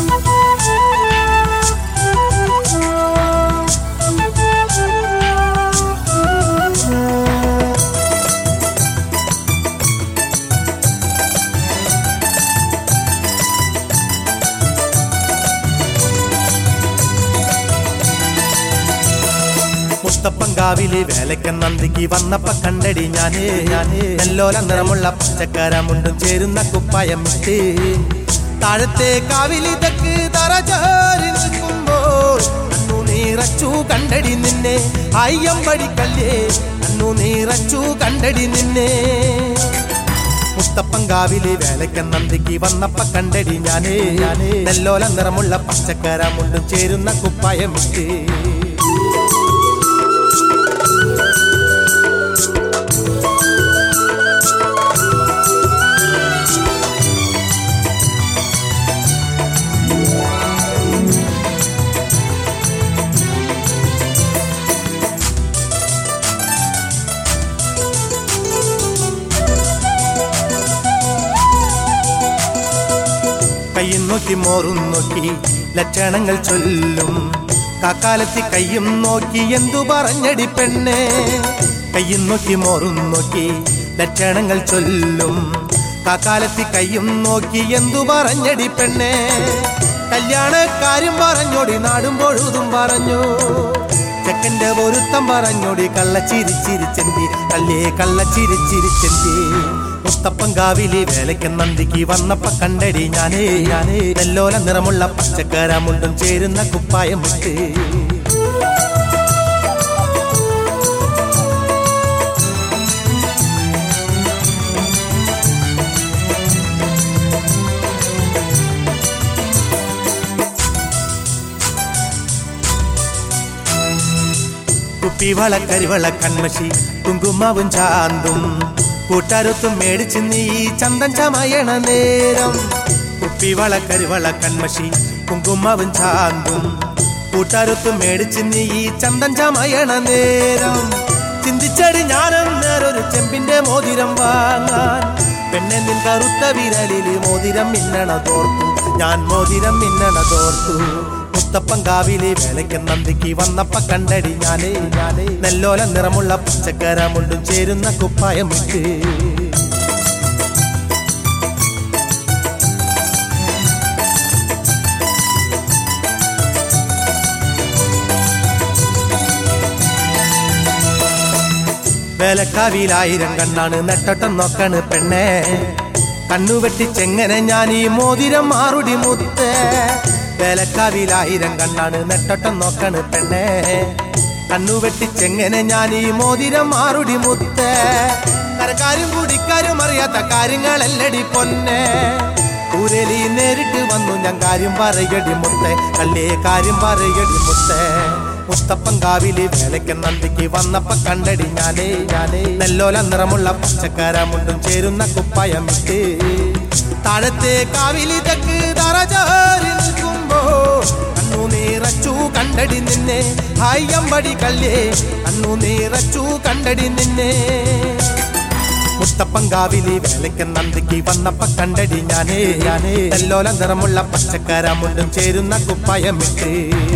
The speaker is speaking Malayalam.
മുത്തപ്പങ്കാവില് വേലയ്ക്ക് നന്ദിക്ക് വന്നപ്പ കണ്ടടി ഞാന് ഞാന് നെല്ലോല നിറമുള്ള പച്ചക്കരമുണ്ടും ചേരുന്ന കുപ്പായം ഇട്ട് താഴത്തെ കാവിലിതക്ക് തറചാരി നിൽക്കുമ്പോൾ അന്നു നീറച്ചു കണ്ടടി നിന്നെ അയ്യമ്പടി കല്ലേ അന്നു നീറച്ചു കണ്ടടി നിന്നെ മുത്തപ്പങ്കാവില് വേലയ്ക്ക് നന്ദിക്ക് വന്നപ്പ കണ്ടടി ഞാന് ഞാന് നെല്ലോല നിറമുള്ള പച്ചക്കരമുണ്ടും ചേരുന്ന കുപ്പായം ഇട്ട് കയ്യും നോക്കി മോറും നോക്കി ലക്ഷണങ്ങൾ ചൊല്ലും കാക്കാലത്തി കയ്യും നോക്കി എന്തു പറഞ്ഞടി പെണ്ണെ കയ്യും നോക്കി മോറും നോക്കി ലക്ഷണങ്ങൾ ചൊല്ലും കാക്കാലത്തി കയ്യും നോക്കി എന്തു പറഞ്ഞടി പെണ്ണെ കല്യാണക്കാരും പറഞ്ഞോടി നാടും പൊഴുതും പറഞ്ഞു ചെക്കന്റെ പൊരുത്തം പറഞ്ഞോടി കള്ളച്ചിരിച്ചിരിച്ചെന്തി കല്ലേ കള്ളച്ചിരിച്ചിരിച്ചെന്തി മുത്തപ്പങ്കാവിലെ വേലയ്ക്ക് നന്ദിക്ക് വന്നപ്പ കണ്ടടി ഞാനേ ഞാനേ നെല്ലോല നിറമുള്ള പച്ചക്കരമുണ്ടും ചേരുന്ന കുപ്പായം വിട്ട് കുപ്പിവള കരിവള കൺമഷി കുങ്കുമാവും ചാന്തും കൂട്ടാരത്തും മേടിച്ച് നീ ചന്തൻ ചമയണ നേരം കുപ്പിവള കരിവള കൺമഷി കുങ്കുമാവും ചാന്തും കൂട്ടാരത്തും മേടിച്ച് നീ ചന്തൻ ചമയണ നേരം ചിന്തിച്ചടി ഞാനന്നേരൊരു ചെമ്പിന്റെ മോതിരം വാങ്ങാൻ പെണ്ണെ നിൻ കറുത്ത വിരലില് മോതിരം മിന്നണ തോർത്തു ഞാൻ മോതിരം മിന്നണ തോർത്തു മുത്തപ്പങ്കാവിലെ വേലയ്ക്ക് നന്ദിക്ക് വന്നപ്പ കണ്ടടി ഞാനേ ഞാനേ നെല്ലോല നിറമുള്ള പച്ചക്കരമുണ്ടും ചേരുന്ന കുപ്പായം ഇട്ട് വേലക്കാവിലായിരം കണ്ണാണ് നെട്ടട്ടം നോക്കണ് പെണ്ണേ കണ്ണുവെട്ടി ചെങ്ങനെ ഞാൻ ഈ മോതിരം മാറുടി മുത്തേ വേലക്കാവിലായിരം കണ്ണാണ് നെട്ടട്ടം നോക്കണ് പെണ്ണേ കണ്ണുവെട്ടി ചെങ്ങനെ ഞാൻ ഈ മോതിരം മാറുടി മുത്തേ കരക്കാരും കുടിക്കാരും അറിയാത്ത കാര്യങ്ങളല്ലടി പൊന്നെ ഊരലി നേരിട്ട് വന്നു ഞാൻ കാര്യം പറയടി മുത്തേ കല്ലേ കാര്യം പറയടി മുത്തേ മുത്തപ്പങ്കാവില് വേലയ്ക്ക് നന്ദിക്ക് വന്നപ്പ കണ്ടടി ഞാനേ ഞാനേ നെല്ലോല നിറമുള്ള പച്ചക്കരമുണ്ടും ചേരുന്ന കുപ്പായം ഇട്ട് താഴത്തെ കാവിലിതക്ക് തറചാരി നിൽക്കുമ്പോ കണ്ണു നീറച്ചു കണ്ടടി നിന്നെ ഹായമ്പടി കല്ലേ കണ്ണു നീറച്ചു കണ്ടടി നിന്നെ മുത്തപ്പങ്കാവിലെ വേലയ്ക്ക് നന്ദിക്ക് വന്നപ്പ കണ്ടടി ഞാനേ ഞാനേ നെല്ലോല നിറമുള്ള പച്ചക്കരമുണ്ടും ചേരുന്ന കുപ്പായം ഇട്ട്